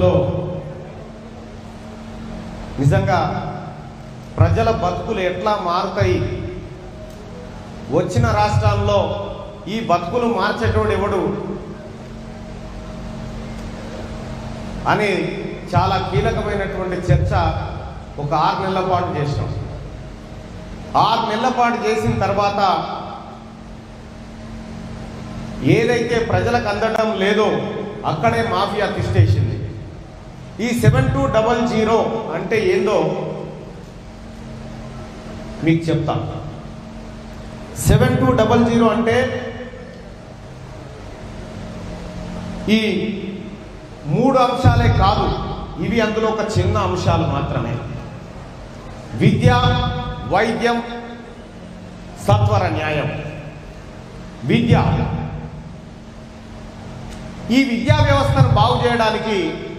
రాష్ట్రంలో నిజంగా ప్రజల బతుకులు ఎట్లా మారుతాయి వచ్చిన రాష్ట్రాల్లో ఈ బతుకులు మార్చేటోడు ఎవడు అని చాలా కీలకమైనటువంటి చర్చ ఒక ఆరు నెలల పాటు చేసినాం ఆరు నెలల పాటు చేసిన తర్వాత ఏదైతే ప్రజలకు అందడం లేదో అక్కడే మాఫియా తిష్టేసింది ఈ సెవెన్ టూ డబల్ జీరో అంటే ఏందో మీకు చెప్తా సెవెన్ టూ డబల్ జీరో అంటే ఈ మూడు అంశాలే కాదు ఇవి అందులో ఒక చిన్న అంశాలు మాత్రమే విద్య వైద్యం సత్వర న్యాయం విద్య ఈ విద్యా వ్యవస్థను బాగు చేయడానికి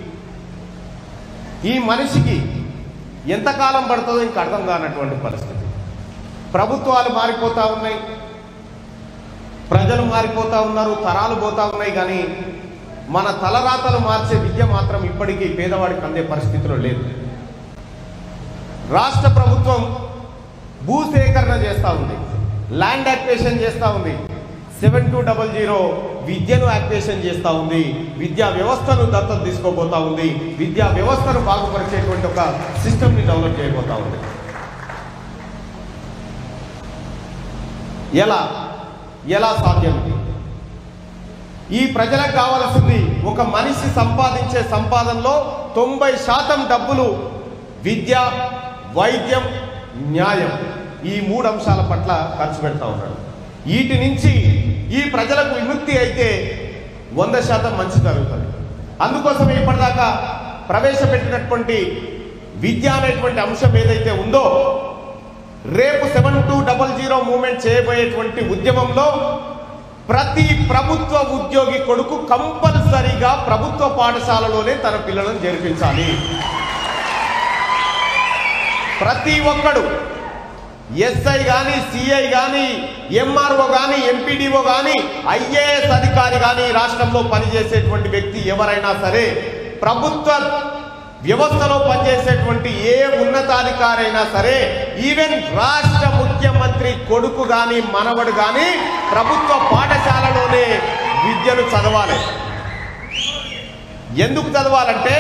ఈ మనిషికి ఎంతకాలం పడుతుందో ఇంక అర్థం కానటువంటి పరిస్థితి ప్రభుత్వాలు మారిపోతా ఉన్నాయి ప్రజలు మారిపోతా ఉన్నారు తరాలు పోతా ఉన్నాయి కానీ మన తలరాతలు మార్చే విద్య మాత్రం ఇప్పటికీ పేదవాడికి అందే పరిస్థితిలో లేదు రాష్ట్ర ప్రభుత్వం భూసేకరణ చేస్తూ ఉంది ల్యాండ్ యాక్వేషన్ చేస్తూ ఉంది సెవెన్ టూ డబల్ జీరో విద్యను యాక్వేషన్ చేస్తూ ఉంది విద్యా వ్యవస్థను దత్తత తీసుకోబోతా ఉంది విద్యా వ్యవస్థను బాగుపరిచేటువంటి ఒక సిస్టమ్ని డెవలప్ చేయబోతా ఉంది ఎలా ఎలా సాధ్యం ఇది ఈ ప్రజలకు కావాల్సింది ఒక మనిషి సంపాదించే సంపాదనలో తొంభై శాతం డబ్బులు విద్య వైద్యం న్యాయం ఈ మూడు అంశాల పట్ల ఖర్చు పెడతా ఉన్నాడు వీటి నుంచి ఈ ప్రజలకు విముక్తి అయితే వంద శాతం మంచి జరుగుతుంది అందుకోసం ఇప్పటిదాకా ప్రవేశపెట్టినటువంటి విద్య అనేటువంటి అంశం ఏదైతే ఉందో రేపు seven two double zero movement చేయబోయేటువంటి ఉద్యమంలో ప్రతి ప్రభుత్వ ఉద్యోగి కొడుకు కంపల్సరీగా ప్రభుత్వ పాఠశాలలోనే తన పిల్లలను చేర్పించాలి ప్రతి ఒక్కడు ఎస్ఐ కానీ సిఐ కానీ ఎంఆర్ఓ కానీ ఎంపీడీఓ కానీ ఐఏఎస్ అధికారి కానీ రాష్ట్రంలో పనిచేసేటువంటి వ్యక్తి ఎవరైనా సరే ప్రభుత్వ వ్యవస్థలో పనిచేసేటువంటి ఏ ఉన్నతాధికారి అయినా సరే ఈవెన్ రాష్ట్ర ముఖ్యమంత్రి కొడుకు కానీ మనవడు కానీ ప్రభుత్వ పాఠశాలలోనే విద్యను చదవాలి ఎందుకు చదవాలంటే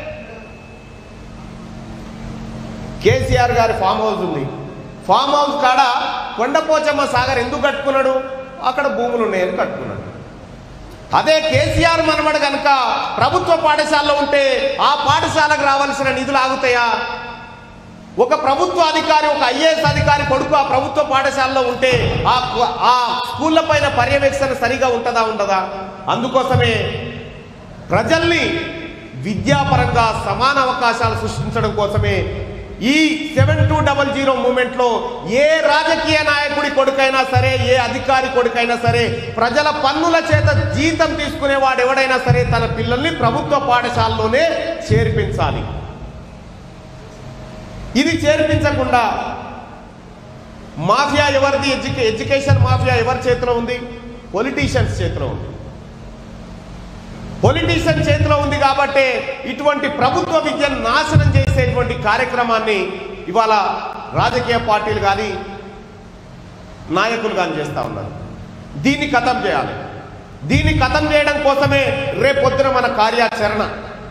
కేసీఆర్ గారి ఫామ్ హౌస్ ఉంది ఫామ్ హౌస్ కాడ కొండపోచమ్మ సాగర్ ఎందుకు కట్టుకున్నాడు అక్కడ భూములు ఉన్నాయని కట్టుకున్నాడు అదే కేసీఆర్ మనవడు కనుక ప్రభుత్వ పాఠశాలలో ఉంటే ఆ పాఠశాలకు రావాల్సిన నిధులు ఆగుతాయా ఒక ప్రభుత్వ అధికారి ఒక ఐఏఎస్ అధికారి కొడుకు ఆ ప్రభుత్వ పాఠశాలలో ఉంటే ఆ ఆ స్కూళ్ళ పైన పర్యవేక్షణ సరిగా ఉంటుందా ఉండదా అందుకోసమే ప్రజల్ని విద్యాపరంగా సమాన అవకాశాలు సృష్టించడం కోసమే ఈ సెవెన్ టూ డబల్ జీరో మూమెంట్లో ఏ రాజకీయ నాయకుడి కొడుకైనా సరే ఏ అధికారి కొడుకైనా సరే ప్రజల పన్నుల చేత జీతం తీసుకునేవాడు ఎవడైనా సరే తన పిల్లల్ని ప్రభుత్వ పాఠశాలలోనే చేర్పించాలి ఇది చేర్పించకుండా మాఫియా ఎవరిది ఎడ్యుకే ఎడ్యుకేషన్ మాఫియా ఎవరి చేతిలో ఉంది పొలిటీషియన్స్ చేతిలో ఉంది పొలిటీషియన్ చేతిలో ఉంది కాబట్టి ఇటువంటి ప్రభుత్వ విద్యను నాశనం చేసేటువంటి కార్యక్రమాన్ని ఇవాళ రాజకీయ పార్టీలు కానీ నాయకులు కానీ చేస్తూ ఉన్నారు దీన్ని ఖతం చేయాలి దీన్ని ఖతం చేయడం కోసమే రేపొద్దున మన కార్యాచరణ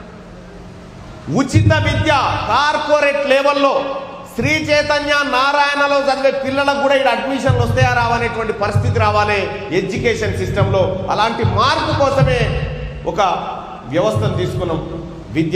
ఉచిత విద్య కార్పొరేట్ లెవెల్లో శ్రీ చైతన్య నారాయణలో చదివే పిల్లలకు కూడా ఇక్కడ అడ్మిషన్లు వస్తాయా రావనేటువంటి పరిస్థితి రావాలి ఎడ్యుకేషన్ సిస్టంలో అలాంటి మార్పు కోసమే ఒక వ్యవస్థను తీసుకున్నాం విద్య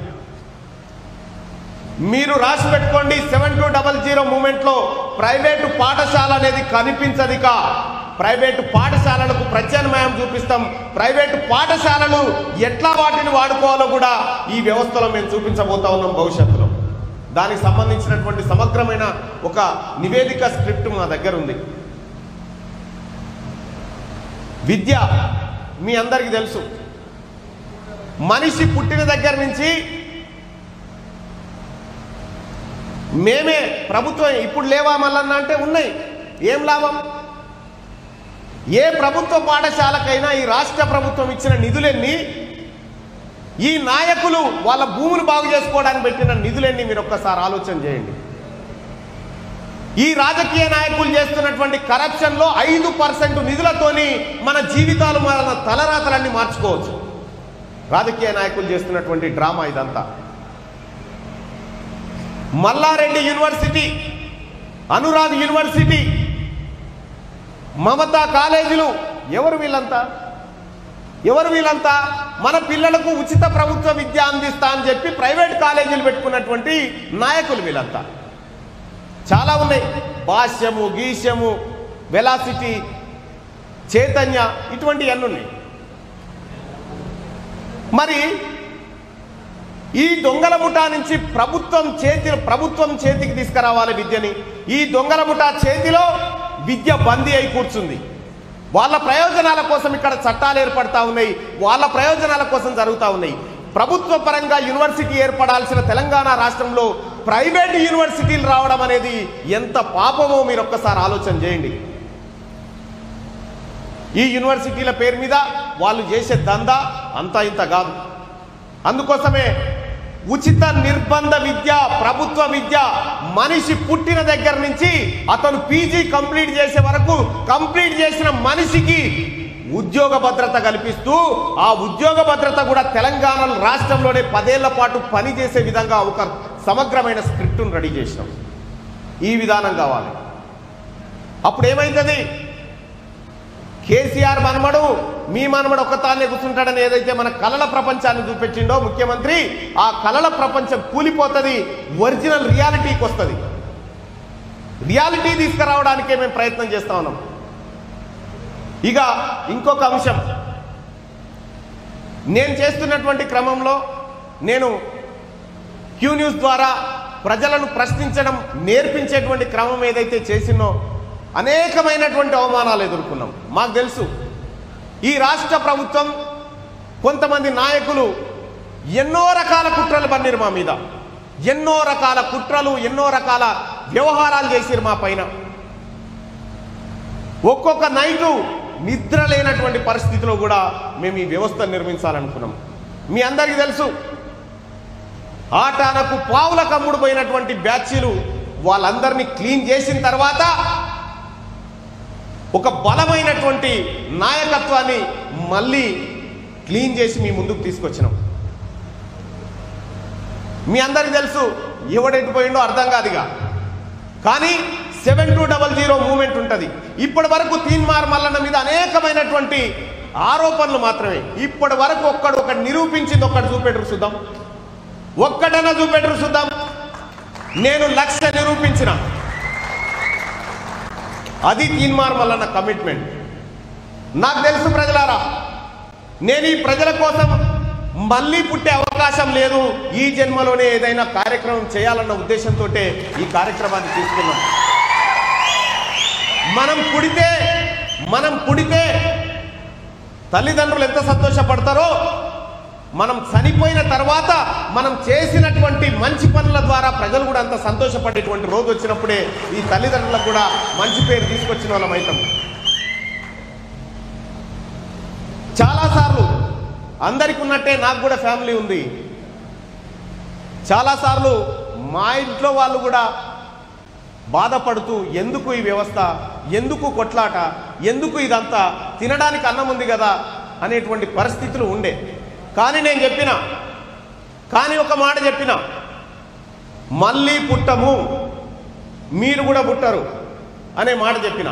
మీరు రాసి పెట్టుకోండి సెవెన్ టూ డబల్ జీరో మూమెంట్లో ప్రైవేటు పాఠశాల అనేది కనిపించదిక ప్రైవేటు పాఠశాలలకు ప్రత్యామ్నాయం చూపిస్తాం ప్రైవేటు పాఠశాలలు ఎట్లా వాటిని వాడుకోవాలో కూడా ఈ వ్యవస్థలో మేము చూపించబోతా ఉన్నాం భవిష్యత్తులో దానికి సంబంధించినటువంటి సమగ్రమైన ఒక నివేదిక స్క్రిప్ట్ మా దగ్గర ఉంది విద్య మీ అందరికీ తెలుసు మనిషి పుట్టిన దగ్గర నుంచి మేమే ప్రభుత్వం ఇప్పుడు లేవా మల్లన్న అంటే ఉన్నాయి ఏం లాభం ఏ ప్రభుత్వ పాఠశాలకైనా ఈ రాష్ట్ర ప్రభుత్వం ఇచ్చిన నిధులెన్ని ఈ నాయకులు వాళ్ళ భూములు బాగు చేసుకోవడానికి పెట్టిన నిధులన్నీ మీరు ఒక్కసారి ఆలోచన చేయండి ఈ రాజకీయ నాయకులు చేస్తున్నటువంటి కరప్షన్లో ఐదు పర్సెంట్ నిధులతోని మన జీవితాలు మన తలరాతలన్నీ మార్చుకోవచ్చు రాజకీయ నాయకులు చేస్తున్నటువంటి డ్రామా ఇదంతా మల్లారెడ్డి యూనివర్సిటీ అనురాగ్ యూనివర్సిటీ మమతా కాలేజీలు ఎవరు వీళ్ళంతా ఎవరు వీళ్ళంతా మన పిల్లలకు ఉచిత ప్రభుత్వ విద్య అందిస్తా అని చెప్పి ప్రైవేట్ కాలేజీలు పెట్టుకున్నటువంటి నాయకులు వీళ్ళంతా చాలా ఉన్నాయి భాష్యము గీష్యము వెలాసిటీ చైతన్య ఇటువంటి అన్నీ ఉన్నాయి మరి ఈ దొంగల ముఠా నుంచి ప్రభుత్వం చేతి ప్రభుత్వం చేతికి తీసుకురావాలి విద్యని ఈ దొంగల ముఠా చేతిలో విద్య బందీ అయి కూర్చుంది వాళ్ళ ప్రయోజనాల కోసం ఇక్కడ చట్టాలు ఏర్పడతా ఉన్నాయి వాళ్ళ ప్రయోజనాల కోసం జరుగుతూ ఉన్నాయి ప్రభుత్వ పరంగా యూనివర్సిటీ ఏర్పడాల్సిన తెలంగాణ రాష్ట్రంలో ప్రైవేట్ యూనివర్సిటీలు రావడం అనేది ఎంత పాపమో మీరు ఒక్కసారి ఆలోచన చేయండి ఈ యూనివర్సిటీల పేరు మీద వాళ్ళు చేసే దందా అంతా ఇంత కాదు అందుకోసమే ఉచిత నిర్బంధ విద్య ప్రభుత్వ విద్య మనిషి పుట్టిన దగ్గర నుంచి అతను పీజీ కంప్లీట్ చేసే వరకు కంప్లీట్ చేసిన మనిషికి ఉద్యోగ భద్రత కల్పిస్తూ ఆ ఉద్యోగ భద్రత కూడా తెలంగాణ రాష్ట్రంలోనే పదేళ్ల పాటు పనిచేసే విధంగా ఒక సమగ్రమైన స్క్రిప్టును రెడీ చేసినాం ఈ విధానం కావాలి అప్పుడు ఏమైతుంది కేసీఆర్ మనమడు మీ మనమడు ఒక్కతానే కూర్చుంటాడని ఏదైతే మన కళల ప్రపంచాన్ని చూపెట్టిండో ముఖ్యమంత్రి ఆ కళల ప్రపంచం కూలిపోతుంది ఒరిజినల్ రియాలిటీకి వస్తుంది రియాలిటీ తీసుకురావడానికే మేము ప్రయత్నం చేస్తా ఉన్నాం ఇక ఇంకొక అంశం నేను చేస్తున్నటువంటి క్రమంలో నేను క్యూ న్యూస్ ద్వారా ప్రజలను ప్రశ్నించడం నేర్పించేటువంటి క్రమం ఏదైతే చేసినో అనేకమైనటువంటి అవమానాలు ఎదుర్కొన్నాం మాకు తెలుసు ఈ రాష్ట్ర ప్రభుత్వం కొంతమంది నాయకులు ఎన్నో రకాల కుట్రలు పన్నీరు మా మీద ఎన్నో రకాల కుట్రలు ఎన్నో రకాల వ్యవహారాలు చేసిరు మా పైన ఒక్కొక్క నైటు నిద్ర లేనటువంటి పరిస్థితిలో కూడా మేము ఈ వ్యవస్థ నిర్మించాలనుకున్నాం మీ అందరికీ తెలుసు ఆటానకు పావుల కమ్ముడు పోయినటువంటి బ్యాచ్లు వాళ్ళందరినీ క్లీన్ చేసిన తర్వాత ఒక బలమైనటువంటి నాయకత్వాన్ని మళ్ళీ క్లీన్ చేసి మీ ముందుకు తీసుకొచ్చినాం మీ అందరికి తెలుసు ఎవడెటు పోయిండో అర్థం కాదుగా కానీ seven two double zero movement ఉంటుంది ఇప్పటి వరకు తీన్మార్ మల్లన్న మీద అనేకమైనటువంటి ఆరోపణలు మాత్రమే ఇప్పటి వరకు ఒక్కడు ఒకటి నిరూపించింది ఒక్కడు చూపెట్టరు చూద్దాం ఒక్కడన్నా చూపెట్టరు చూద్దాం నేను లక్ష నిరూపించిన అది తీన్మార్ మల్లన్న కమిట్మెంట్ నాకు తెలుసు ప్రజలారా నేను ఈ ప్రజల కోసం మళ్ళీ పుట్టే అవకాశం లేదు ఈ జన్మలోనే ఏదైనా కార్యక్రమం చేయాలన్న ఉద్దేశంతో ఈ కార్యక్రమాన్ని తీసుకున్నాం మనం పుడితే మనం పుడితే తల్లిదండ్రులు ఎంత సంతోషపడతారో మనం చనిపోయిన తర్వాత మనం చేసినటువంటి మంచి పనుల ద్వారా ప్రజలు కూడా అంత సంతోషపడేటువంటి రోజు వచ్చినప్పుడే ఈ తల్లిదండ్రులకు కూడా మంచి పేరు తీసుకొచ్చిన వాళ్ళం అవుతాం చాలాసార్లు అందరికి ఉన్నట్టే నాకు కూడా ఫ్యామిలీ ఉంది చాలాసార్లు మా ఇంట్లో వాళ్ళు కూడా బాధపడుతూ ఎందుకు ఈ వ్యవస్థ ఎందుకు కొట్లాట ఎందుకు ఇదంతా తినడానికి అన్నం ఉంది కదా అనేటువంటి పరిస్థితులు ఉండే కానీ నేను చెప్పిన కానీ ఒక మాట చెప్పిన మళ్ళీ పుట్టము మీరు కూడా పుట్టరు అనే మాట చెప్పిన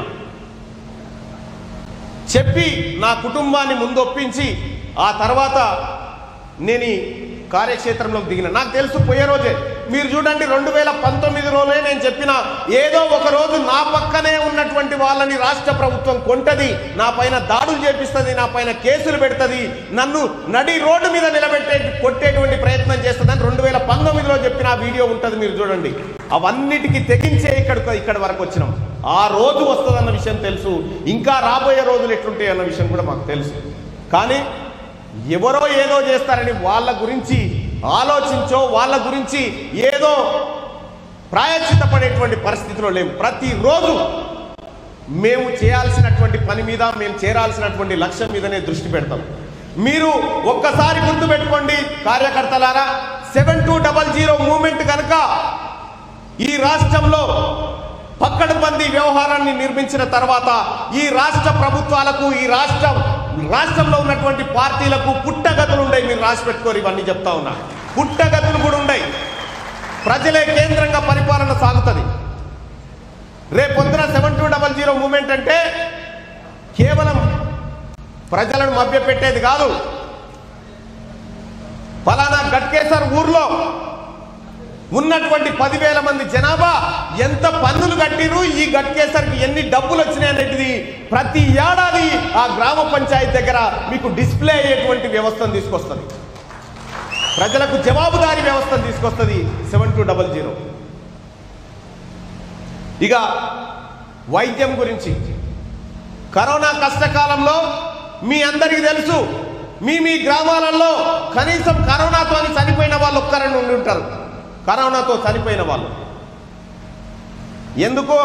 చెప్పి నా కుటుంబాన్ని ముందొప్పించి ఆ తర్వాత నేను ఈ కార్యక్షేత్రంలోకి దిగిన నాకు తెలుసు పోయే రోజే మీరు చూడండి రెండు వేల పంతొమ్మిదిలోనే నేను చెప్పిన ఏదో ఒక రోజు నా పక్కనే ఉన్నటువంటి వాళ్ళని రాష్ట్ర ప్రభుత్వం కొంటది నా పైన దాడులు చేపిస్తుంది నా పైన కేసులు పెడుతుంది నన్ను నడి రోడ్డు మీద నిలబెట్టే కొట్టేటువంటి ప్రయత్నం చేస్తుందని రెండు వేల పంతొమ్మిదిలో చెప్పిన ఆ వీడియో ఉంటుంది మీరు చూడండి అవన్నిటికీ తెగించే ఇక్కడ ఇక్కడ వరకు వచ్చినాం ఆ రోజు వస్తుందన్న విషయం తెలుసు ఇంకా రాబోయే రోజులు ఎట్లుంటాయి అన్న విషయం కూడా మాకు తెలుసు కానీ ఎవరో ఏదో చేస్తారని వాళ్ళ గురించి ఆలోచించో వాళ్ళ గురించి ఏదో ప్రాయశ్చిత పడేటువంటి పరిస్థితిలో లేము ప్రతిరోజు మేము చేయాల్సినటువంటి పని మీద మేము చేరాల్సినటువంటి లక్ష్యం మీదనే దృష్టి పెడతాం మీరు ఒక్కసారి గుర్తుపెట్టుకోండి కార్యకర్తలారా seven two double zero movement కనుక ఈ రాష్ట్రంలో పక్కడబందీ వ్యవహారాన్ని నిర్మించిన తర్వాత ఈ రాష్ట్ర ప్రభుత్వాలకు ఈ రాష్ట్రం రాష్ట్రంలో ఉన్నటువంటి పార్టీలకు పుట్టగతులు ఉండయి మీరు రాసి పెట్టుకోరు ఇవన్నీ చెప్తా ఉన్నా పుట్టగతులు కూడా ఉండయి ప్రజలే కేంద్రంగా పరిపాలన సాగుతుంది రేపు పొద్దున seven two double zero movement అంటే కేవలం ప్రజలను మభ్యపెట్టేది కాదు ఫలానా గట్కేసర్ ఊర్లో ఉన్నటువంటి పదివేల మంది జనాభా ఎంత పన్నులు కట్టిరు ఈ గట్కేసరికి ఎన్ని డబ్బులు వచ్చినాయి అనేది ప్రతి ఏడాది ఆ గ్రామ పంచాయతీ దగ్గర మీకు డిస్ప్లే అయ్యేటువంటి వ్యవస్థను తీసుకొస్తుంది ప్రజలకు జవాబుదారీ వ్యవస్థను తీసుకొస్తుంది సెవెన్ టూ డబల్ జీరో ఇక వైద్యం గురించి కరోనా కష్టకాలంలో మీ అందరికీ తెలుసు మీ మీ గ్రామాలలో కనీసం కరోనాతో చనిపోయిన వాళ్ళు ఒక్కరని ఉండి ఉంటారు కరోనాతో చనిపోయిన వాళ్ళు ఎందుకు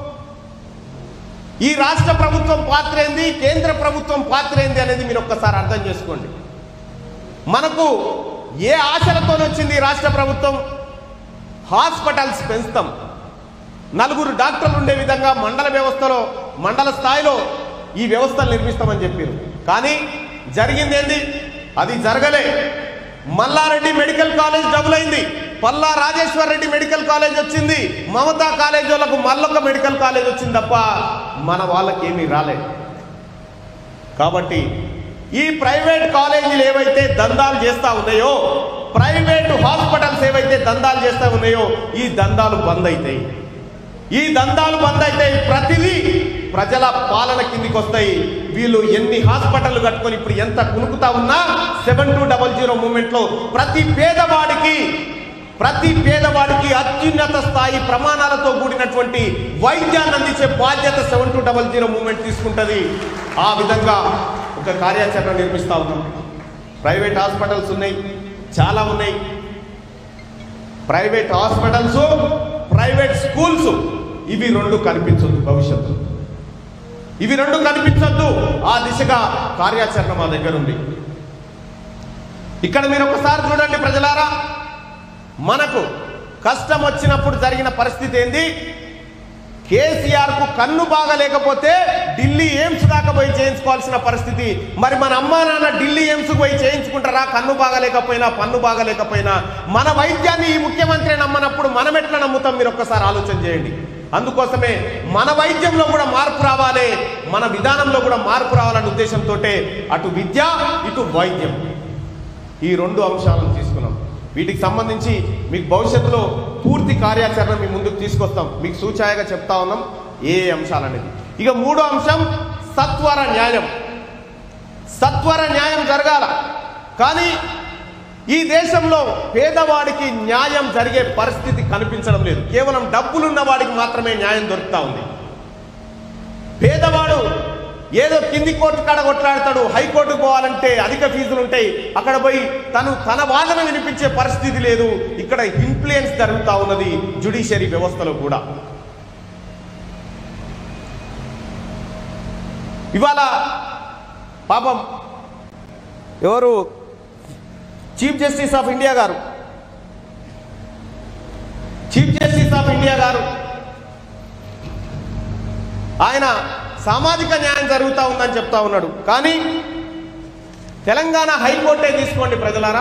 ఈ రాష్ట్ర ప్రభుత్వం పాత్ర ఏంది కేంద్ర ప్రభుత్వం పాత్ర ఏంది అనేది మీరు ఒక్కసారి అర్థం చేసుకోండి మనకు ఏ ఆశలతో వచ్చింది ఈ రాష్ట్ర ప్రభుత్వం హాస్పిటల్స్ పెంచుతాం నలుగురు డాక్టర్లు ఉండే విధంగా మండల వ్యవస్థలో మండల స్థాయిలో ఈ వ్యవస్థలు నిర్మిస్తామని చెప్పారు కానీ జరిగింది ఏంది అది జరగలే మల్లారెడ్డి మెడికల్ కాలేజ్ డబుల్ అయింది పల్లా రాజేశ్వర్ రెడ్డి మెడికల్ కాలేజ్ వచ్చింది మమతా కాలేజ్ వాళ్ళకు మల్లొక మెడికల్ కాలేజ్ వచ్చింది తప్ప మన వాళ్ళకి ఏమీ రాలేదు కాబట్టి ఈ ప్రైవేట్ కాలేజీలు ఏవైతే దందాలు చేస్తా ఉన్నాయో ప్రైవేట్ హాస్పిటల్స్ ఏవైతే దందాలు చేస్తా ఉన్నాయో ఈ దందాలు బంద్ అవుతాయి ఈ దందాలు బంద్ అవుతాయి ప్రతిదీ ప్రజల పాలన కిందికి వస్తాయి వీళ్ళు ఎన్ని హాస్పిటల్ కట్టుకొని ఇప్పుడు ఎంత కునుకుతా ఉన్నా seven two double zero movement లో ప్రతి పేదవాడికి ప్రతి పేదవాడికి అత్యున్నత స్థాయి ప్రమాణాలతో కూడినటువంటి వైద్యాన్ని అందించే బాధ్యత seven two double zero movement తీసుకుంటుంది ఆ విధంగా ఒక కార్యాచరణ నిర్మిస్తా ఉన్నాం ప్రైవేట్ హాస్పిటల్స్ ఉన్నాయి చాలా ఉన్నాయి ప్రైవేట్ హాస్పిటల్స్ ప్రైవేట్ స్కూల్స్ ఇవి రెండు కనిపించొద్దు భవిష్యత్తు ఇవి రెండు కనిపించొద్దు ఆ దిశగా కార్యాచరణ మా దగ్గర ఉంది ఇక్కడ మీరు ఒకసారి చూడండి ప్రజలారా మనకు కష్టం వచ్చినప్పుడు జరిగిన పరిస్థితి ఏంది కేసీఆర్ కు కన్ను బాగా లేకపోతే ఢిల్లీ ఎయిమ్స్ దాకా పోయి చేయించుకోవాల్సిన పరిస్థితి మరి మన అమ్మా నాన్న ఢిల్లీ ఎయిమ్స్ పోయి చేయించుకుంటారా కన్ను బాగలేకపోయినా పన్ను బాగలేకపోయినా మన వైద్యాన్ని ఈ ముఖ్యమంత్రి నమ్మనప్పుడు మనం ఎట్లా నమ్ముతాం మీరు ఒక్కసారి ఆలోచన చేయండి అందుకోసమే మన వైద్యంలో కూడా మార్పు రావాలి మన విధానంలో కూడా మార్పు రావాలనే ఉద్దేశంతో అటు విద్య ఇటు వైద్యం ఈ రెండు అంశాలను తీసుకున్నాం వీటికి సంబంధించి మీకు భవిష్యత్తులో పూర్తి కార్యాచరణ మీ ముందుకు తీసుకొస్తాం మీకు సూచాయగా చెప్తా ఉన్నాం ఏ ఏ అంశాలనేది ఇక మూడో అంశం సత్వర న్యాయం సత్వర న్యాయం జరగాల కానీ ఈ దేశంలో పేదవాడికి న్యాయం జరిగే పరిస్థితి కనిపించడం లేదు కేవలం డబ్బులున్న వాడికి మాత్రమే న్యాయం దొరుకుతా ఉంది పేదవాడు ఏదో కింది కోర్టు కాడ కొట్లాడతాడు హైకోర్టుకు పోవాలంటే అధిక ఫీజులు ఉంటాయి అక్కడ పోయి తను తన వాదన వినిపించే పరిస్థితి లేదు ఇక్కడ ఇన్ఫ్లుయెన్స్ జరుగుతూ ఉన్నది జుడిషియరీ వ్యవస్థలో కూడా ఇవాళ పాపం ఎవరు చీఫ్ జస్టిస్ ఆఫ్ ఇండియా గారు చీఫ్ జస్టిస్ ఆఫ్ ఇండియా గారు ఆయన సామాజిక న్యాయం జరుగుతూ ఉందని చెప్తా ఉన్నాడు కానీ తెలంగాణ హైకోర్టే తీసుకోండి ప్రజలారా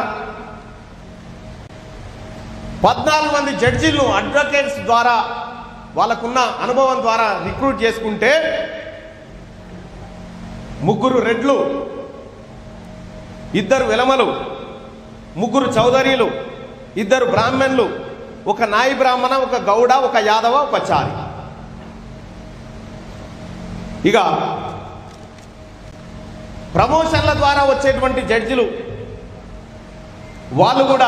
పద్నాలుగు మంది జడ్జీలను అడ్వకేట్స్ ద్వారా వాళ్ళకున్న అనుభవం ద్వారా రిక్రూట్ చేసుకుంటే ముగ్గురు రెడ్లు ఇద్దరు వెలమలు ముగ్గురు చౌదరీలు ఇద్దరు బ్రాహ్మణులు ఒక నాయి బ్రాహ్మణ ఒక గౌడ ఒక యాదవ ఒక చారి ఇక ప్రమోషన్ల ద్వారా వచ్చేటువంటి జడ్జిలు వాళ్ళు కూడా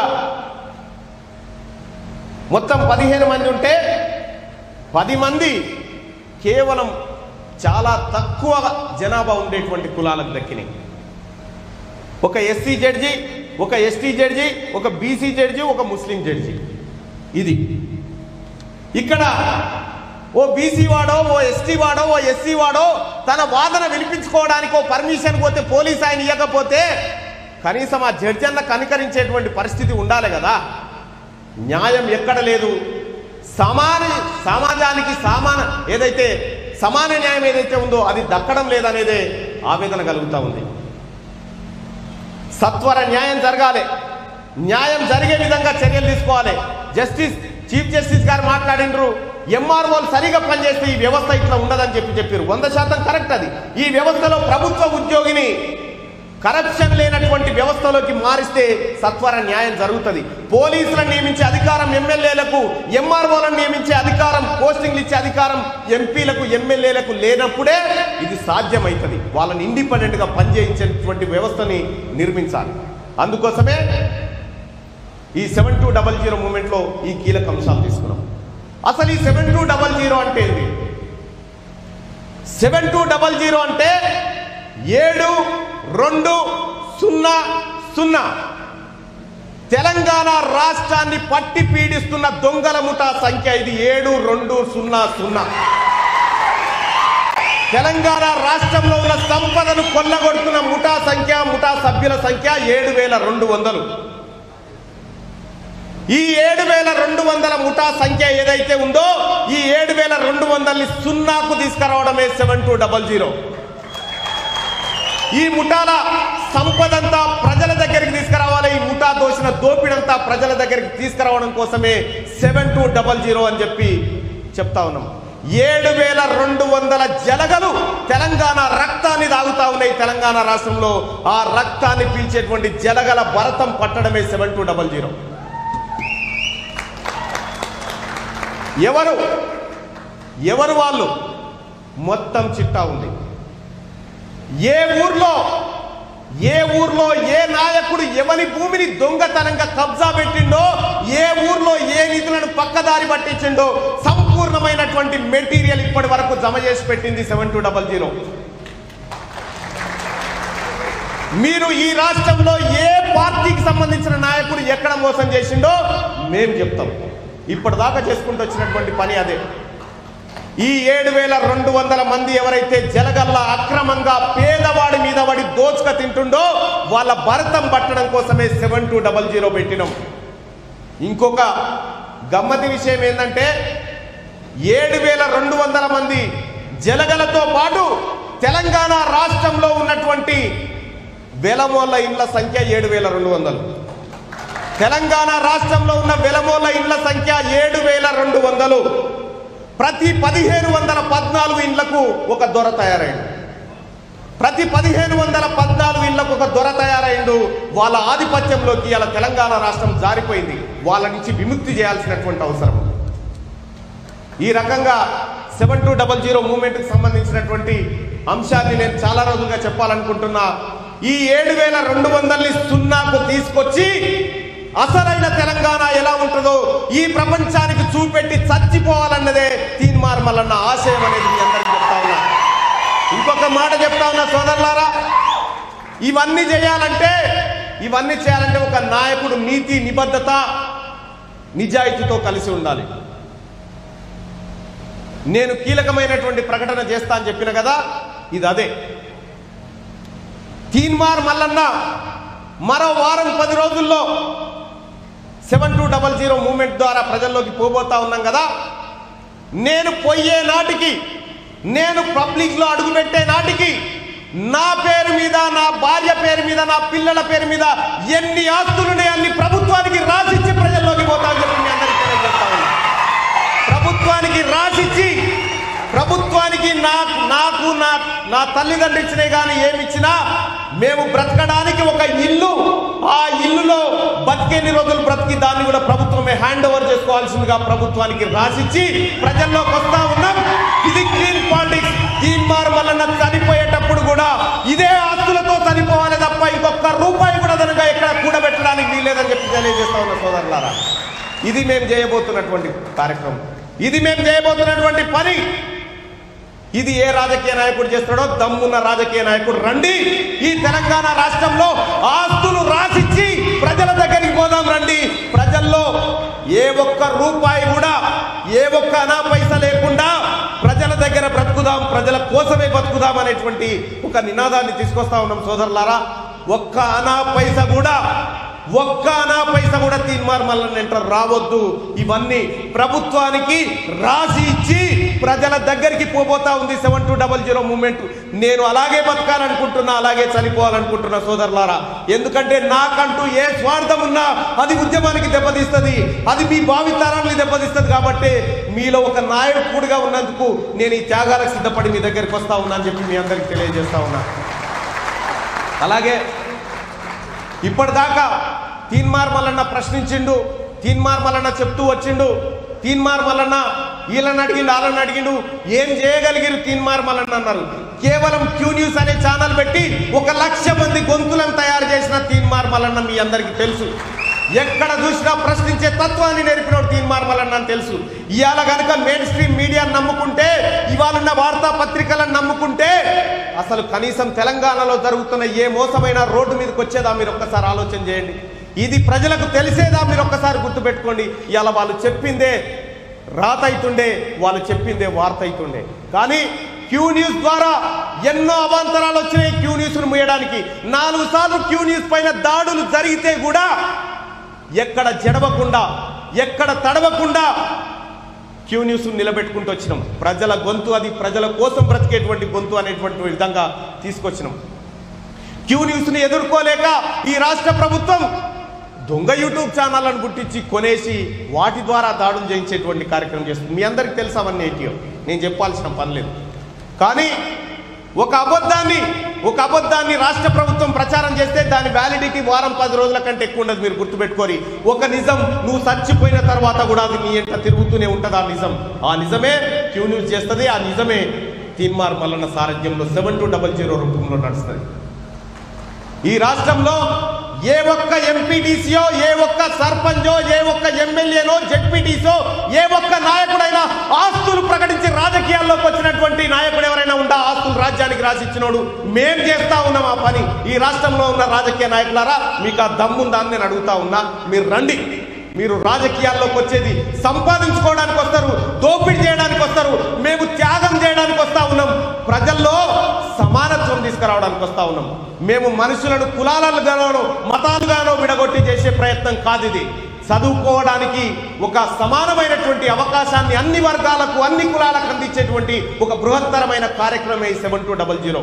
మొత్తం పదిహేను మంది ఉంటే పది మంది కేవలం చాలా తక్కువ జనాభా ఉండేటువంటి కులాలకు దక్కినాయి ఒక ఎస్సీ జడ్జి ఒక ఎస్టీ జడ్జి ఒక బీసీ జడ్జి ఒక ముస్లిం జడ్జి ఇది ఇక్కడ ఓ బీసీ వాడో ఓ ఎస్టీ వాడో ఓ ఎస్సీ వాడో తన వాదన వినిపించుకోవడానికి ఓ పర్మిషన్ పోతే పోలీస్ ఆయన ఇవ్వకపోతే కనీసం ఆ జడ్జి అన్న కనికరించేటువంటి పరిస్థితి ఉండాలి కదా న్యాయం ఎక్కడ లేదు సమాన సమాజానికి సమాన ఏదైతే సమాన న్యాయం ఏదైతే ఉందో అది దక్కడం లేదనేదే ఆవేదన కలుగుతూ ఉంది సత్వర న్యాయం జరగాలి న్యాయం జరిగే విధంగా చర్యలు తీసుకోవాలి జస్టిస్ చీఫ్ జస్టిస్ గారు మాట్లాడినరు ఎంఆర్ఓలు సరిగా పనిచేస్తే ఈ వ్యవస్థ ఇట్లా ఉండదని చెప్పి చెప్పారు వంద శాతం కరెక్ట్ అది ఈ వ్యవస్థలో ప్రభుత్వ ఉద్యోగిని కరప్షన్ లేనటువంటి వ్యవస్థలోకి మారిస్తే సత్వర న్యాయం జరుగుతుంది పోలీసులను నియమించే అధికారం ఎమ్మెల్యేలకు ఎంఆర్ఓలను నియమించే అధికారం పోస్టింగ్లు ఇచ్చే అధికారం ఎంపీలకు ఎమ్మెల్యేలకు లేనప్పుడే ఇది సాధ్యమవుతుంది వాళ్ళని ఇండిపెండెంట్ గా పనిచేయించేటువంటి వ్యవస్థని నిర్మించాలి అందుకోసమే ఈ సెవెన్ టూ డబల్ జీరో మూమెంట్లో ఈ కీలక అంశాలు తీసుకున్నాం అసలు ఈ సెవెన్ టూ డబల్ జీరో అంటే ఏంటి సెవెన్ టూ డబల్ జీరో అంటే ఏడు రెండు సున్నా సున్నా తెలంగాణ రాష్ట్రాన్ని పట్టి పీడిస్తున్న దొంగల ముఠా సంఖ్య ఇది ఏడు రెండు సున్నా సున్నా తెలంగాణ రాష్ట్రంలో ఉన్న సంపదను కొల్లగొడుతున్న ముఠా సంఖ్య ముఠా సభ్యుల సంఖ్య ఏడు వేల రెండు వందలు ఈ ఏడు వేల రెండు వందల ముఠా సంఖ్య ఏదైతే ఉందో ఈ ఏడు వేల రెండు వందల్ని సున్నాకు తీసుకురావడమే సెవెన్ టూ డబల్ జీరో ఈ ముఠాల సంపదంతా ప్రజల దగ్గరికి తీసుకురావాలి ఈ ముఠా దోసిన దోపిడంతా ప్రజల దగ్గరికి తీసుకురావడం కోసమే సెవెన్ టూ డబల్ జీరో అని చెప్పి చెప్తా ఉన్నాం ఏడు వేల రెండు వందల జలగలు తెలంగాణ రక్తాన్ని తాగుతా ఉన్నాయి తెలంగాణ రాష్ట్రంలో ఆ రక్తాన్ని పీల్చేటువంటి జలగల భరతం పట్టడమే సెవెన్ టూ డబల్ జీరో ఎవరు ఎవరు వాళ్ళు మొత్తం చిట్టా ఉంది ఏ ఊర్లో ఏ ఊర్లో ఏ నాయకుడు ఎవరి భూమిని దొంగతనంగా కబ్జా పెట్టిండో ఏ ఊర్లో ఏ నిధులను పక్కదారి పట్టించిండో సంపూర్ణమైనటువంటి మెటీరియల్ ఇప్పటి వరకు జమ చేసి పెట్టింది సెవెన్ టూ డబల్ జీరో మీరు ఈ రాష్ట్రంలో ఏ పార్టీకి సంబంధించిన నాయకుడు ఎక్కడ మోసం చేసిండో మేం చెప్తాం ఇప్పటిదాకా చేసుకుంటూ వచ్చినటువంటి పని అదే ఈ ఏడు వేల రెండు వందల మంది ఎవరైతే జలగల్ల అక్రమంగా పేదవాడి మీద పడి దోచుక తింటుండో వాళ్ళ భరతం పట్టడం కోసమే సెవెన్ టూ డబల్ జీరో పెట్టినాం ఇంకొక గమ్మతి విషయం ఏంటంటే ఏడు వేల రెండు వందల మంది జలగలతో పాటు తెలంగాణ రాష్ట్రంలో ఉన్నటువంటి వెలమోళ్ళ ఇండ్ల సంఖ్య ఏడు వేల రెండు వందలు తెలంగాణ రాష్ట్రంలో ఉన్న వెలమోళ్ళ ఇండ్ల సంఖ్య ఏడు వేల రెండు వందలు ప్రతి పదిహేను వందల పద్నాలుగు ఇండ్లకు ఒక దొర తయారైంది ప్రతి పదిహేను వందల పద్నాలుగు ఇండ్లకు ఒక దొర తయారైండు వాళ్ళ ఆధిపత్యంలోకి ఇలా తెలంగాణ రాష్ట్రం జారిపోయింది వాళ్ళ నుంచి విముక్తి చేయాల్సినటువంటి అవసరం ఉంది. ఈ రకంగా సెవెన్ టూ డబల్ జీరో మూమెంట్కి సంబంధించినటువంటి అంశాన్ని నేను చాలా రోజులుగా చెప్పాలనుకుంటున్నా ఈ ఏడు వేల రెండు వందల్ని సున్నాకు తీసుకొచ్చి అసలైన తెలంగాణ ఎలా ఉంటుందో ఈ ప్రపంచానికి చూపెట్టి చచ్చిపోవాలన్నదే తీన్మార్ మల్లన్న ఆశయం అనేది మీ అందరికి చెప్తా ఉన్నా ఇంకొక మాట చెప్తా ఉన్నా సోదరులారా ఇవన్నీ చేయాలంటే ఇవన్నీ చేయాలంటే ఒక నాయకుడు నీతి నిబద్ధత నిజాయితీతో కలిసి ఉండాలి నేను కీలకమైనటువంటి ప్రకటన చేస్తా అని చెప్పిన కదా ఇది అదే తీన్మార్ మల్లన్న మరో వారం పది రోజుల్లో seven two double zero movement ద్వారా ప్రజల్లోకి పోబోతా ఉన్నాం కదా నేను పోయే నాటికి నేను పబ్లిక్ లో అడుగుపెట్టే నాటికి నా పేరు మీద నా భార్య పేరు మీద నా పిల్లల పేరు మీద ఎన్ని ఆస్తులున్నాయి అన్ని ప్రభుత్వానికి రాసిచ్చి ప్రజల్లోకి పోతామని చెప్పి మీ అందరికీ తెలియజేస్తా ఉన్నా ప్రభుత్వానికి రాసిచ్చి ప్రభుత్వానికి నా నాకు నా నా తల్లిదండ్రులు ఇచ్చినాయి కానీ ఏమి ఇచ్చినా మేము బ్రతకడానికి ఒక ఇల్లు ఆ ఇల్లులో బతికెన్ని రోజులు బ్రతికి దాన్ని కూడా ప్రభుత్వమే హ్యాండ్ ఓవర్ చేసుకోవాల్సిందిగా ప్రభుత్వానికి రాసిచ్చి ప్రజల్లోకి వస్తా ఉన్నాం ఇది క్లీన్ పాలిటిక్స్ తీన్మార్ వలన చనిపోయేటప్పుడు కూడా ఇదే ఆస్తులతో చనిపోవాలి తప్ప ఇంకొక రూపాయి కూడా దనగా ఎక్కడ కూడబెట్టడానికి వీల్లేదని చెప్పి తెలియజేస్తా ఉన్నా సోదరులారా ఇది మేము చేయబోతున్నటువంటి కార్యక్రమం ఇది మేము చేయబోతున్నటువంటి పని ఇది ఏ రాజకీయ నాయకుడు చేస్తాడో దమ్మున్న రాజకీయ నాయకుడు రండి ఈ తెలంగాణ రాష్ట్రంలో ఆస్తులు రాసిచ్చి ప్రజల దగ్గరికి పోదాం రండి ప్రజల్లో ఏ ఒక్క రూపాయి కూడా ఏ ఒక్క అనా పైస లేకుండా దగ్గర బ్రతుకుదాం ప్రజల కోసమే బతుకుదాం అనేటువంటి ఒక నినాదాన్ని తీసుకొస్తా ఉన్నాం సోదరులారా ఒక్క అనా పైస కూడా ఒక్క అనా పైస కూడా తీన్మార్ మల్లన్న ఎంటర్ రావద్దు ఇవన్నీ ప్రభుత్వానికి రాసి ఇచ్చి ప్రజల దగ్గరికి పోబోతా ఉంది seven two double zero movement నేను అలాగే బతకాలనుకుంటున్నా అలాగే చనిపోవాలనుకుంటున్నా సోదరులారా ఎందుకంటే నాకంటూ ఏ స్వార్థం ఉన్నా అది ఉద్యమానికి దెబ్బతీస్తుంది అది మీ భావితరాన్ని దెబ్బతీస్తుంది కాబట్టి మీలో ఒక నాయకుడిగా ఉన్నందుకు నేను ఈ త్యాగాలకు సిద్ధపడి మీ దగ్గరికి వస్తా ఉన్నా అని చెప్పి మీ అందరికి తెలియజేస్తా ఉన్నా అలాగే ఇప్పటిదాకా తీన్మార్ మల్లన్న ప్రశ్నించిండు తీన్మార్ మల్లన్న చెప్తూ వచ్చిండు తీన్మార్ మల్లన్న వీళ్ళని అడిగిండు వాళ్ళని అడిగిండు ఏం చేయగలిగిరు తీన్మార్ మల్లన్న అన్నారు కేవలం క్యూ న్యూస్ అనే ఛానల్ పెట్టి ఒక లక్ష మంది గొంతులను తయారు చేసిన తీన్మార్ మల్లన్న మీ అందరికీ తెలుసు ఎక్కడ చూసినా ప్రశ్నించే తత్వాన్ని నేర్పినోడు తీన్మార్ మల్లన్న అని తెలుసు ఇవాళ కనుక మెయిన్ స్ట్రీమ్ మీడియాను నమ్ముకుంటే ఇవాళ ఉన్న వార్తా పత్రికలను నమ్ముకుంటే అసలు కనీసం తెలంగాణలో జరుగుతున్న ఏ మోసమైన రోడ్డు మీదకి వచ్చేదా మీరు ఒక్కసారి ఆలోచన చేయండి ఇది ప్రజలకు తెలిసేదా మీరు ఒక్కసారి గుర్తుపెట్టుకోండి ఇవాళ వాళ్ళు చెప్పిందే రాత అవుతుండే వాళ్ళు చెప్పిందే వార్త అవుతుండే కానీ క్యూ న్యూస్ ద్వారా ఎన్నో అవాంతరాలు వచ్చినాయి క్యూ న్యూస్ను మూయడానికి నాలుగు సార్లు క్యూ న్యూస్ పైన దాడులు జరిగితే కూడా ఎక్కడ జడవకుండా ఎక్కడ తడవకుండా క్యూ న్యూస్ నిలబెట్టుకుంటూ వచ్చినాం ప్రజల గొంతు అది ప్రజల కోసం బ్రతికేటువంటి గొంతు అనేటువంటి విధంగా తీసుకొచ్చినాం క్యూ న్యూస్ని ఎదుర్కోలేక ఈ రాష్ట్ర ప్రభుత్వం దొంగ యూట్యూబ్ ఛానళ్ళను గుట్టించి కొనేసి వాటి ద్వారా దాడులు చేయించేటువంటి కార్యక్రమం చేస్తుంది మీ అందరికి తెలుసు అవన్నీ ఏంటియో నేను చెప్పాల్సిన పని లేదు కానీ ఒక అబద్ధాన్ని ఒక అబద్ధాన్ని రాష్ట్ర ప్రభుత్వం ప్రచారం చేస్తే దాని వ్యాలిడిటీ వారం పది రోజుల కంటే ఎక్కువ ఉండదు మీరు గుర్తుపెట్టుకోరి ఒక నిజం నువ్వు చచ్చిపోయిన తర్వాత కూడా అది నీ ఎంట తిరుగుతూనే ఉంటుంది ఆ నిజం ఆ నిజమే క్యూ న్యూస్ చేస్తుంది ఆ నిజమే తీన్మార్ మల్లన్న సారథ్యంలో సెవెన్ టూ డబల్ జీరో రూపంలో నడుస్తుంది ఈ రాష్ట్రంలో ఏ ఒక్క ఎంపీటీసీయో ఏ ఒక్క సర్పంచో ఏ ఒక్క ఎమ్మెల్యేనో జెడ్పీటీసో ఏ ఒక్క నాయకుడైనా ఆస్తులు ప్రకటించి రాజకీయాల్లోకి వచ్చినటువంటి నాయకుడు ఎవరైనా ఉందా ఆస్తులు రాజ్యానికి రాసిచ్చినోడు మేం చేస్తా ఉన్నాం ఆ పని ఈ రాష్ట్రంలో ఉన్న రాజకీయ నాయకులారా మీకు ఆ దమ్ముందా అని నేను అడుగుతా ఉన్నా మీరు రండి మీరు రాజకీయాల్లోకి వచ్చేది సంపాదించుకోవడానికి వస్తారు దోపిడీ చేయడానికి వస్తారు మేము త్యాగం చేయడానికి వస్తా ఉన్నాం ప్రజల్లో సమానత్వం తీసుకురావడానికి వస్తా ఉన్నాం మేము మనుషులను కులాలుగానో మతాలుగానో విడగొట్టి చేసే ప్రయత్నం కాదు ఇది చదువుకోవడానికి ఒక సమానమైనటువంటి అవకాశాన్ని అన్ని వర్గాలకు అన్ని కులాలకు అందించేటువంటి ఒక బృహత్తరమైన కార్యక్రమం ఈ సెవెన్ టూ డబల్ జీరో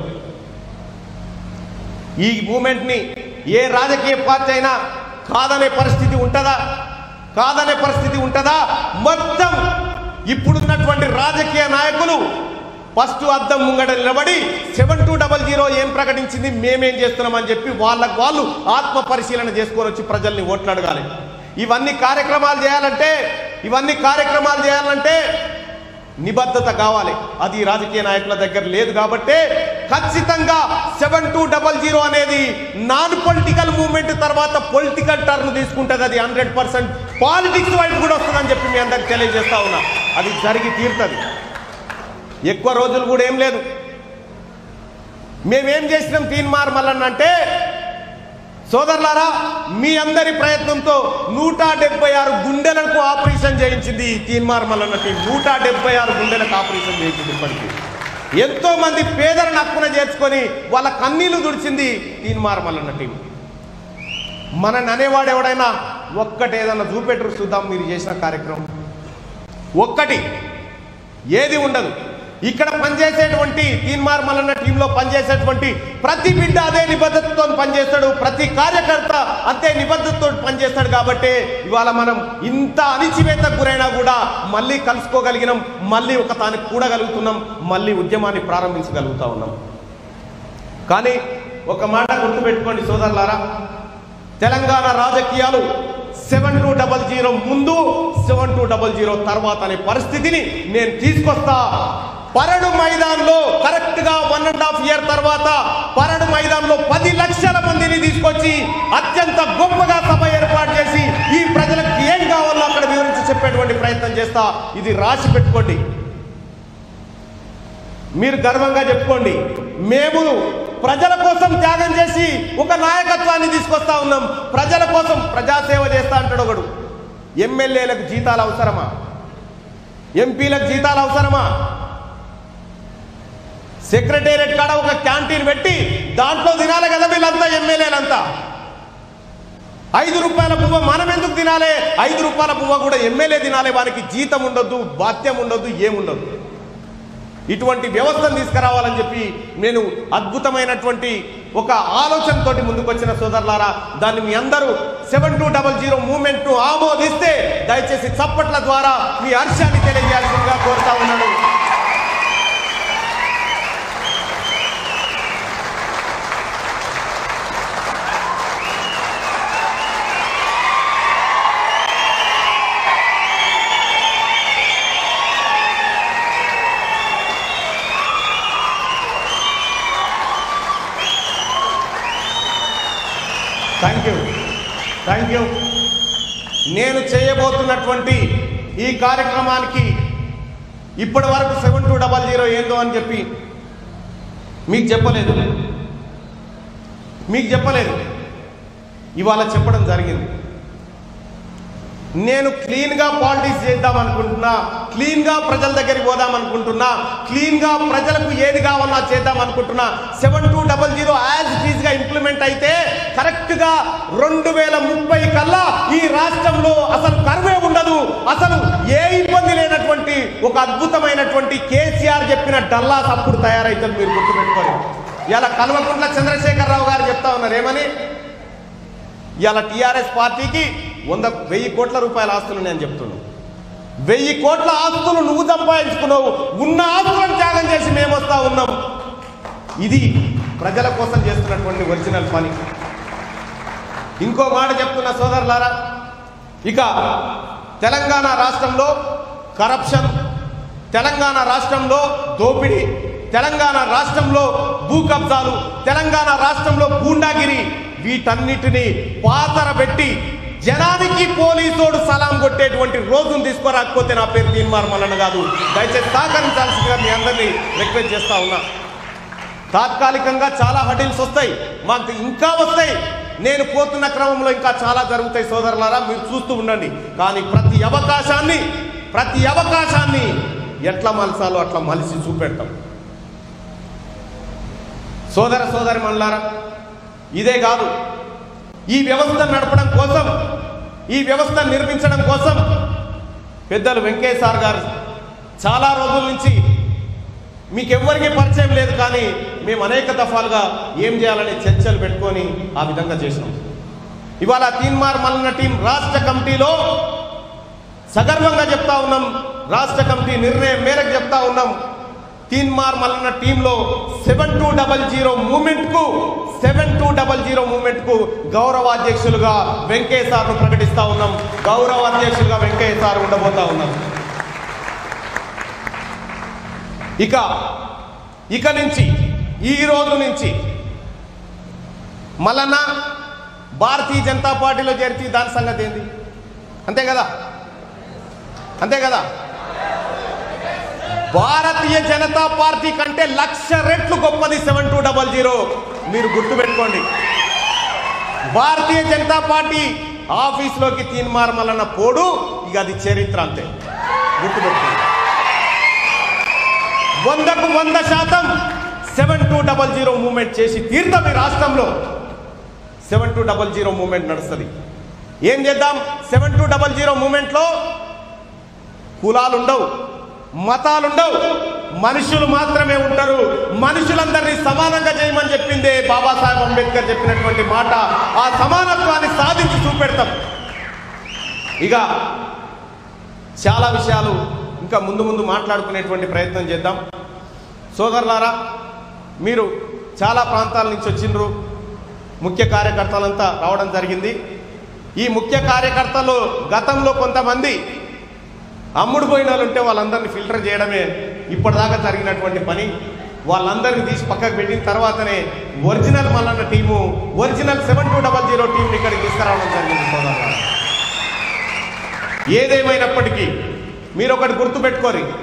ఈ మూమెంట్ని ఏ రాజకీయ పార్టీ అయినా కాదనే పరిస్థితి ఉంటుందా కాదనే పరిస్థితి ఉంటుందా మొత్తం ఇప్పుడున్నటువంటి రాజకీయ నాయకులు ఫస్ట్ అద్దం ముంగట నిలబడి సెవెన్ టూ డబల్ జీరో ఏం ప్రకటించింది మేమేం చేస్తున్నామని చెప్పి వాళ్ళకు వాళ్ళు ఆత్మ పరిశీలన చేసుకొని వచ్చి ప్రజల్ని ఓట్లు అడగాలి ఇవన్నీ కార్యక్రమాలు చేయాలంటే ఇవన్నీ కార్యక్రమాలు చేయాలంటే నిబద్ధత కావాలి అది ఈ రాజకీయ నాయకుల దగ్గర లేదు కాబట్టే ఖచ్చితంగా సెవెన్ టూ డబల్ జీరో అనేది నాన్ పొలిటికల్ మూవ్మెంట్ తర్వాత పొలిటికల్ టర్న్ తీసుకుంటుంది అది హండ్రెడ్ పర్సెంట్ పాలిటిక్స్ వైపు కూడా వస్తుందని చెప్పి మీ అందరికి తెలియజేస్తా ఉన్నా అది జరిగి తీరుతుంది ఎక్కువ రోజులు కూడా ఏం లేదు మేమేం చేసినాం తీన్మార్ మల్లన్న అంటే సోదరులారా మీ అందరి ప్రయత్నంతో నూట డెబ్బై ఆరు గుండెలకు ఆపరేషన్ చేయించింది ఈ తీన్మార్ మల్లన్న టీం నూట డెబ్బై ఆరు గుండెలకు ఆపరేషన్ చేయించింది ఇప్పటికీ ఎంతో మంది పేదలను హక్కున చేర్చుకొని వాళ్ళ కన్నీళ్లు దుడిచింది తీన్మార్ మల్లన్న టీం మనని అనేవాడు ఎవడైనా ఒక్కటి ఏదన్నా చూపెట్టరు చూద్దాం మీరు చేసిన కార్యక్రమం ఒక్కటి ఏది ఉండదు ఇక్కడ పనిచేసేటువంటి తీన్మార్ మల్లన్న టీంలో పనిచేసేటువంటి ప్రతి బిడ్డ అదే నిబద్ధతతో పనిచేస్తాడు ప్రతి కార్యకర్త అంతే నిబద్ధతతో పనిచేస్తాడు కాబట్టి ఇవాళ మనం ఇంత అణిచివేతకు గురైనా కూడా మళ్ళీ కలుసుకోగలిగినాం మళ్ళీ ఒక తానికి కూడగలుగుతున్నాం మళ్ళీ ఉద్యమాన్ని ప్రారంభించగలుగుతా ఉన్నాం కానీ ఒక మాట గుర్తుపెట్టుకోండి సోదరులారా తెలంగాణ రాజకీయాలు సెవెన్ టూ డబల్ జీరో ముందు సెవెన్ టూ డబల్ జీరో తర్వాత అనే పరిస్థితిని నేను తీసుకొస్తా పరడు మైదాన్లో కరెక్ట్ గా వన్ అండ్ హాఫ్ ఇయర్ తర్వాత పరడు మైదాన్లో పది లక్షల మందిని తీసుకొచ్చి అత్యంత గొప్పగా సభ ఏర్పాటు చేసి ఈ ప్రజలకు ఏం కావాలో అక్కడ వివరించి చెప్పేటువంటి ప్రయత్నం చేస్తా ఇది రాసి పెట్టుకోండి మీరు గర్వంగా చెప్పుకోండి మేము ప్రజల కోసం త్యాగం చేసి ఒక నాయకత్వాన్ని తీసుకొస్తా ఉన్నాం ప్రజల కోసం ప్రజాసేవ చేస్తా అంటాడు ఒకడు ఎమ్మెల్యేలకు జీతాలు అవసరమా ఎంపీలకు జీతాలు అవసరమా సెక్రటేరియట్ కాడ ఒక క్యాంటీన్ పెట్టి దాంట్లో తినాలి కదా వీళ్ళంతా ఎమ్మెల్యేలంతా ఐదు రూపాయల పువ్వ మనం ఎందుకు తినాలి ఐదు రూపాయల పువ్వ కూడా ఎమ్మెల్యే తినాలి వారికి జీతం ఉండొద్దు బాధ్యం ఉండొద్దు ఏముండదు ఇటువంటి వ్యవస్థను తీసుకురావాలని చెప్పి నేను అద్భుతమైనటువంటి ఒక ఆలోచనతోటి ముందుకొచ్చిన సోదరులారా దాన్ని మీ అందరూ seven two double zero movement ను ఆమోదిస్తే దయచేసి చప్పట్ల ద్వారా మీ హర్షాన్ని తెలియజేయాల్సిందిగా కోరుతా ఉన్నాను థ్యాంక్ యూ థ్యాంక్ యూ నేను చేయబోతున్నటువంటి ఈ కార్యక్రమానికి ఇప్పటి వరకు సెవెన్ టూ డబల్ జీరో ఏందో అని చెప్పి మీకు చెప్పలేదు మీకు చెప్పలేదు ఇవాళ చెప్పడం జరిగింది నేను క్లీన్గా పాలిటిక్స్ చేద్దాం అనుకుంటున్నా క్లీన్గా ప్రజల దగ్గరికి పోదాం అనుకుంటున్నా క్లీన్గా ప్రజలకు ఏది కావాలో అది చేద్దాం అనుకుంటున్నా seven two double zero as గా ఇంప్లిమెంట్ అయితే కరెక్ట్గా రెండు వేల ముప్పై కల్లా ఈ రాష్ట్రంలో అసలు కరువే ఉండదు అసలు ఏ ఇబ్బంది లేనటువంటి ఒక అద్భుతమైనటువంటి కేసీఆర్ చెప్పిన డల్లాస్ అప్పుడు తయారైతుంది మీరు గుర్తుపెట్టుకోండి ఇలా కల్వకుంట్ల చంద్రశేఖరరావు గారు చెప్తా ఉన్నారు ఏమని ఇవాళ టీఆర్ఎస్ పార్టీకి వంద వెయ్యి కోట్ల రూపాయల ఆస్తులు నేను చెప్తున్నాను వెయ్యి కోట్ల ఆస్తులు నువ్వు సంపాదించుకున్నావు ఉన్న ఆస్తులను త్యాగం చేసి మేము వస్తా ఉన్నాం ఇది ప్రజల కోసం చేస్తున్నటువంటి ఒరిజినల్ పని ఇంకో మాట చెప్తున్న సోదరులారా ఇక తెలంగాణ రాష్ట్రంలో కరప్షన్ తెలంగాణ రాష్ట్రంలో దోపిడీ తెలంగాణ రాష్ట్రంలో భూ కబ్జాలు తెలంగాణ రాష్ట్రంలో గూండాగిరి వీటన్నిటిని పాతర పెట్టి జనానికి పోలీసోడు సలాం కొట్టేటువంటి రోజును తీసుకురాకపోతే నా పేరు తీన్మార్ మల్లన్న కాదు దయచేసి సహకరించాల్సిందిగా మీ అందరినీ రిక్వెస్ట్ చేస్తా ఉన్నా తాత్కాలికంగా చాలా హడిల్స్ వస్తాయి మాకు ఇంకా వస్తాయి నేను పోతున్న క్రమంలో ఇంకా చాలా జరుగుతాయి సోదరులారా మీరు చూస్తూ ఉండండి కానీ ప్రతి అవకాశాన్ని ప్రతి అవకాశాన్ని ఎట్లా మలసాలో అట్లా మలిసి చూపెడతాం సోదర సోదరి మల్లారా ఇదే కాదు ఈ వ్యవస్థను నడపడం కోసం ఈ వ్యవస్థను నిర్మించడం కోసం పెద్దలు వెంకయ్య సార్ గారు చాలా రోజుల నుంచి మీకెవ్వరికీ పరిచయం లేదు కానీ మేము అనేక దఫాలుగా ఏం చేయాలని చర్చలు పెట్టుకొని ఆ విధంగా చేసినాం ఇవాళ తీన్మార్ మల్లన్న టీం రాష్ట్ర కమిటీలో సగర్వంగా చెప్తా ఉన్నాం రాష్ట్ర కమిటీ నిర్ణయం మేరకు చెప్తా ఉన్నాం తీన్మార్ మల్లన్న టీంలో seven two double zero movement కు seven two double zero movement కు గౌరవాధ్యక్షులుగా వెంకయ్య సార్ను ప్రకటిస్తా ఉన్నాం గౌరవాధ్యక్షులుగా వెంకయ్య సార్ ఉండబోతా ఉన్నాం ఇక ఇక నుంచి ఈ రోజు నుంచి మల్లన్న భారతీయ జనతా పార్టీలో చేరితే దాని సంగతి ఏంది అంతే కదా అంతే కదా భారతీయ జనతా పార్టీ కంటే లక్ష రెట్లు గొప్పది సెవెన్ టూ డబల్ జీరో మీరు గుర్తుపెట్టుకోండి భారతీయ జనతా పార్టీ ఆఫీస్లోకి తీన్మార్ మల్లన్న పోడు ఇక అది చరిత్ర అంతే గుర్తుపెట్టుకోండి వందకు వంద శాతం seven two double zero movement చేసి తీర్థం ఈ రాష్ట్రంలో seven two double zero movement నడుస్తుంది ఏం చేద్దాం సెవెన్ టూ డబల్ జీరో మూమెంట్లో కులాలు ఉండవు మతాలు ఉండవు మనుషులు మాత్రమే ఉంటారు మనుషులందరినీ సమానంగా చేయమని చెప్పిందే బాబాసాహెబ్ అంబేద్కర్ చెప్పినటువంటి మాట ఆ సమానత్వాన్ని సాధించి చూపెడతాం ఇక చాలా విషయాలు ఇంకా ముందు ముందు మాట్లాడుకునేటువంటి ప్రయత్నం చేద్దాం సోదరులారా మీరు చాలా ప్రాంతాల నుంచి వచ్చిండ్రు ముఖ్య కార్యకర్తలంతా రావడం జరిగింది ఈ ముఖ్య కార్యకర్తలు గతంలో కొంతమంది అమ్ముడు పోయిన వాళ్ళు ఉంటే వాళ్ళందరినీ ఫిల్టర్ చేయడమే ఇప్పటిదాకా జరిగినటువంటి పని వాళ్ళందరినీ తీసి పక్కకు పెట్టిన తర్వాతనే original Mallanna team original seven two double zero టీంని ఇక్కడికి తీసుకురావడం జరిగింది సోదరులారా ఏదేమైనప్పటికీ మీరు ఒకటి గుర్తుపెట్టుకోరి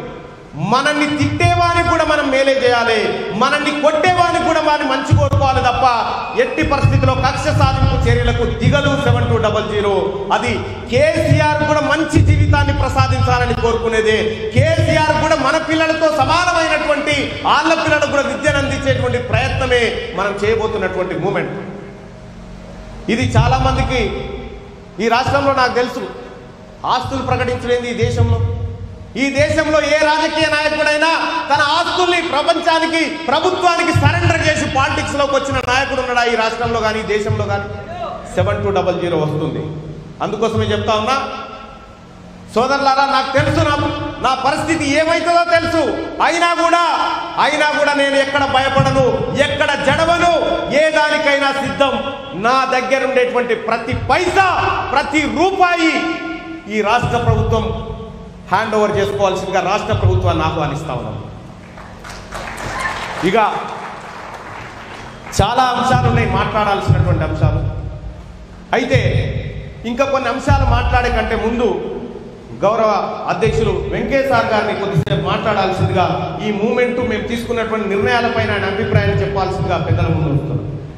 మనల్ని తిట్టేవానికి కూడా మనం మేలే చేయాలి మనల్ని కొట్టేవానికి కూడా వారిని మంచి కోరుకోవాలి తప్ప ఎట్టి పరిస్థితిలో కక్ష సాధింపు చర్యలకు దిగలు సెవెన్ టూ డబల్ జీరో అది కేసీఆర్ కూడా మంచి జీవితాన్ని ప్రసాదించాలని కోరుకునేదే కేసీఆర్ కూడా మన పిల్లలతో సమానమైనటువంటి వాళ్ళ పిల్లలకు కూడా విద్యను అందించేటువంటి ప్రయత్నమే మనం చేయబోతున్నటువంటి మూమెంట్ ఇది చాలా మందికి ఈ రాష్ట్రంలో నాకు తెలుసు ఆస్తులు ప్రకటించలేదు ఈ దేశంలో ఈ దేశంలో ఏ రాజకీయ నాయకుడైనా తన ఆస్తుల్ని ప్రపంచానికి ప్రభుత్వానికి సరెండర్ చేసి పాలిటిక్స్ లోకి వచ్చిన నాయకుడు ఉన్నాడా ఈ రాష్ట్రంలో కానీ ఈ దేశంలో కానీ సెవెన్ టూ డబల్ జీరో వస్తుంది అందుకోసమే చెప్తా ఉన్నా సోదరులారా నాకు తెలుసు నా నా పరిస్థితి ఏమైతుందో తెలుసు అయినా కూడా అయినా కూడా నేను ఎక్కడ భయపడను ఎక్కడ జడవను ఏ దానికైనా సిద్ధం నా దగ్గర ఉండేటువంటి ప్రతి పైసా ప్రతి రూపాయి ఈ రాష్ట్ర ప్రభుత్వం హ్యాండ్ ఓవర్ చేసుకోవాల్సిందిగా రాష్ట్ర ప్రభుత్వాన్ని ఆహ్వానిస్తా ఉన్నాం ఇక చాలా అంశాలు ఉన్నాయి మాట్లాడాల్సినటువంటి అంశాలు అయితే ఇంకా కొన్ని అంశాలు మాట్లాడే కంటే ముందు గౌరవ అధ్యక్షులు వెంకటేశ్వర గారిని కొద్దిసేపు మాట్లాడాల్సిందిగా ఈ మూమెంట్ మేము తీసుకున్నటువంటి నిర్ణయాలపైన ఆయన అభిప్రాయం చెప్పాల్సిందిగా పెద్దల ముందు ఉంటున్నాం